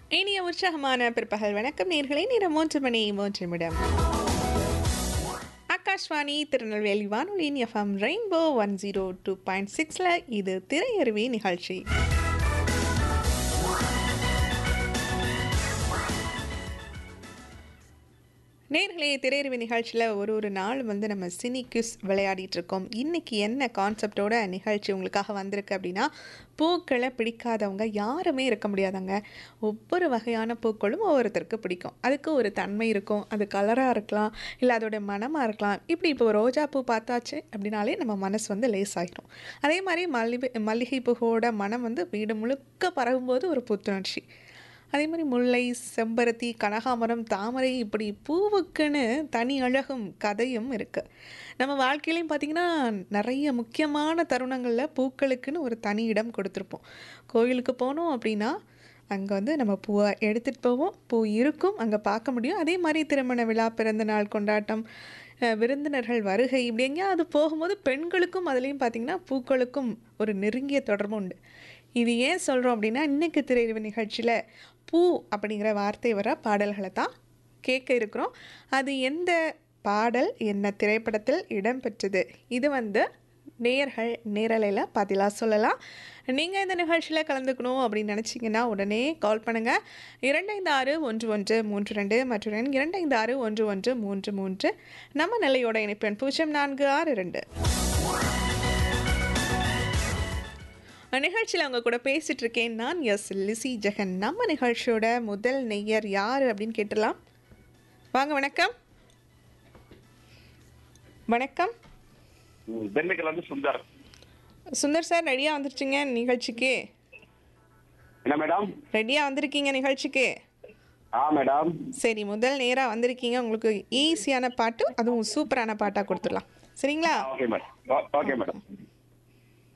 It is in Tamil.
இனிய உற்சாகமான பிற்பகல் வணக்கம் நேர்களை நேரம் மூன்று மணி மூன்று நிமிடம் ஆகாஷ்வாணி திருநெல்வேலி வானொலியின் FM rainbow one zero two point சிக்ஸில் இது திரையருவி நிகழ்ச்சி நேர்களே திரையருவி நிகழ்ச்சியில் ஒரு ஒரு நாள் வந்து நம்ம சினி கிஸ் விளையாடிட்டு இருக்கோம் இன்னைக்கு என்ன கான்செப்டோட நிகழ்ச்சி உங்களுக்காக வந்திருக்கு அப்படின்னா பூக்களை பிடிக்காதவங்க யாருமே இருக்க முடியாதாங்க ஒவ்வொரு வகையான பூக்களும் ஒவ்வொருத்தருக்கு பிடிக்கும் அதுக்கு ஒரு தன்மை இருக்கும் அது கலராக இருக்கலாம் இல்லை அதோட மனமாக இருக்கலாம் இப்படி இப்போ ரோஜா பூ பார்த்தாச்சு அப்படின்னாலே நம்ம மனசு வந்து லேஸ் ஆகிடும் அதே மாதிரி மல்லிகை மல்லிகை பூவோட மனம் வந்து வீடு முழுக்க பரவும்போது ஒரு புத்துணர்ச்சி அதே மாதிரி முல்லை செம்பருத்தி கனகாமரம் தாமரை இப்படி பூவுக்குன்னு தனி அழகும் கதையும் இருக்குது நம்ம வாழ்க்கையிலையும் பார்த்திங்கன்னா நிறைய முக்கியமான தருணங்களில் பூக்களுக்குன்னு ஒரு தனி இடம் கொடுத்துருப்போம் கோயிலுக்கு போனோம் அப்படின்னா அங்கே வந்து நம்ம பூவை எடுத்துகிட்டு போவோம் பூ இருக்கும் அங்கே பார்க்க முடியும் அதே மாதிரி திருமண விழா பிறந்த நாள் கொண்டாட்டம் அஹ், விருந்தினர்கள் வருகை இப்படி எங்கேயாவது போகும்போது பெண்களுக்கும் அதுலேயும் பார்த்திங்கன்னா பூக்களுக்கும் ஒரு நெருங்கிய தொடர்பு உண்டு இது ஏன் சொல்கிறோம் அப்படின்னா இன்றைக்கு திரையரவு நிகழ்ச்சியில் பூ அப்படிங்கிற வார்த்தை வர பாடல்களை தான் கேட்க இருக்கிறோம் அது எந்த பாடல் என்ன திரைப்படத்தில் இடம்பெற்றது இது வந்து நேயர்கள் நேரலையில் பதிலாக சொல்லலாம் நீங்கள் இந்த நிகழ்ச்சியில் கலந்துக்கணும் அப்படின்னு நினச்சிங்கன்னா உடனே கால் பண்ணுங்கள் இரண்டு ஐந்து ஆறு ஒன்று ஒன்று மூன்று ரெண்டு மற்றும் எண் இரண்டு ஐந்து ஆறு ஒன்று ஒன்று மூன்று மூன்று நம்ம நிலையோட இணைப்பெண் பூஜ்ஜியம் நான்கு ஆறு ரெண்டு நிகழ்ச்சியில் அவங்க கூட பேசிட்டு இருக்கேன் நான் எஸ் லிசி ஜெகன் நம்ம நிகழ்ச்சியோட முதல் நெய்யர் யார் அப்படின்னு கேட்டலாம் வாங்க வணக்கம் வணக்கம் திண்டுக்கல் வந்து சுந்தர் சுந்தர் சார் ரெடியாக வந்துருச்சுங்க நிகழ்ச்சிக்கு என்ன மேடம் ரெடியாக வந்திருக்கீங்க நிகழ்ச்சிக்கு ஆ மேடம் சரி முதல் நேராக வந்திருக்கீங்க உங்களுக்கு ஈஸியான பாட்டு அதுவும் சூப்பரான பாட்டாக கொடுத்துடலாம் சரிங்களா ஓகே மேடம் ஓ- ஓகே மேடம்